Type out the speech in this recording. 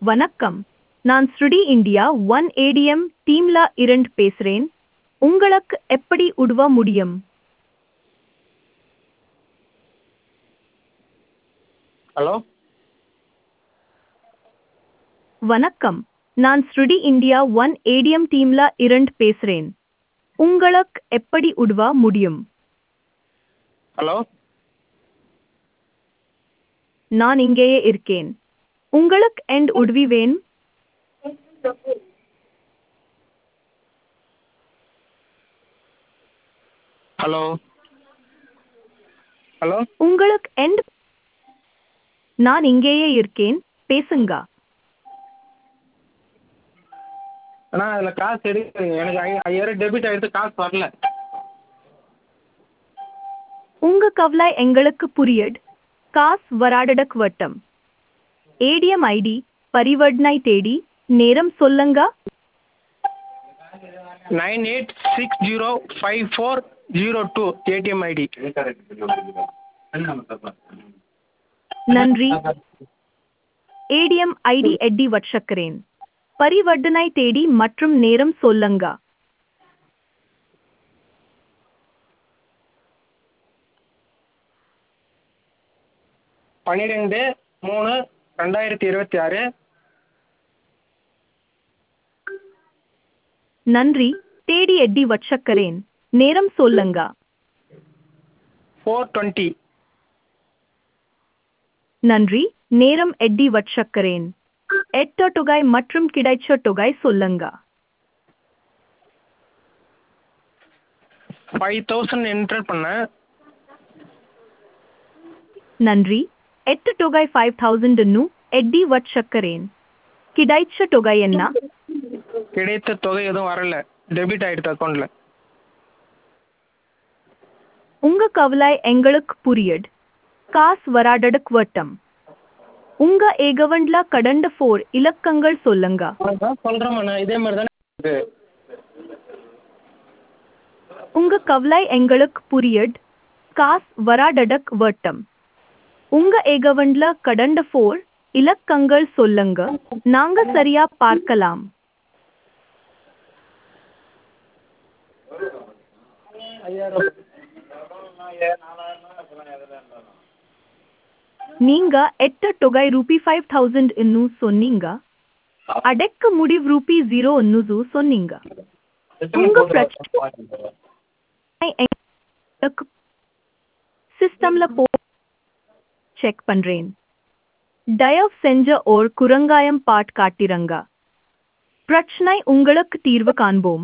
வணக்கம் நான் ஸ்ருடி இந்தியா ஒன் ஏடிஎம் டீம்ல இருந்து பேசுறேன் உங்களுக்கு எப்படி உதவ முடியும் ஹலோ வணக்கம் நான் ஸ்ருடி இந்தியா ஒன் ஏடிஎம் டீம்ல இருந்து பேசுறேன் உங்களுக்கு எப்படி உதவ முடியும் ஹலோ நான் இங்கேயே இருக்கேன் உங்களுக்கு எண்ட் உதவி வேணும் ஹலோ ஹலோ உங்களுக்கு எண்ட் நான் இங்கேயே இருக்கேன் பேசுங்க அண்ணா அதில் காசு எடுக்க எனக்கு ஐ ஐயாயிரம் டெபிட் ஆகிடுது காசு வரல உங்க கவலை எங்களுக்கு புரியுது காஸ் வராடடக் வட்டம் ஏடிஎம் ஐடி பரிவர்த்தனை தேடி நேரம் சொல்லுங்க nine eight six zero five four zero two ATM ID நன்றி ஏடிஎம் ஐடி எட்டி வட்சக்கிறேன் பரிவர்த்தனை தேடி மற்றும் நேரம் சொல்லுங்க பன்னிரெண்டு மூணு ரெண்டாயிரத்தி இருபத்தி ஆறு நன்றி தேடி எட்டி வட்சக்கிறேன் நேரம் சொல்லுங்க ஃபோர் டுவெண்ட்டி நன்றி நேரம் எட்டி வட்சக்கிறேன் எட்ட தொகை மற்றும் கிடைச்ச தொகை சொல்லுங்க ஃபைவ் தௌசண்ட் என்டர் பண்ணேன் நன்றி எட்டு தொகை ஃபைவ் தௌசண்ட்னு எட்டி வட்சக்கிறேன் கிடைச்ச தொகை என்ன கிடைத்த தொகை எதுவும் வரல டெபிட் ஆகிடுது அக்கௌண்ட்டில் உங்க கவலை எங்களுக்கு புரியுது காஸ் வராடடுக் வட்டம் உங்க ஏகவண்ட்ல கடந்த ஃபோர் இலக்கங்கள் சொல்லுங்க அதான் சொல்கிறேன் இதே மாதிரி தானே இருக்கு உங்க கவலை எங்களுக்கு புரியுது காஸ் வராடடக் வட்டம் உங்க ஏகவண்ட்ல கடந்த ஃபோர் இலக்கங்கள் சொல்லுங்க நாங்க சரியா பார்க்கலாம் ஐயாயிரம் நீங்க எட்டு தொகை ரூபி ஃபைவ் தௌசண்ட் இன்னு சொன்னீங்க அடக்க முடிவு ரூபி ஜீரோ இன்னும் சொன்னீங்க உங்க பிரச்சனை சிஸ்டம்ல போ செக் பண்றேன் தயவு செஞ்ச ஓர் குரங்காயம் பாட் காட்டிரங்க பிரச்சனை உங்களுக்கு தீர்வு காண்போம்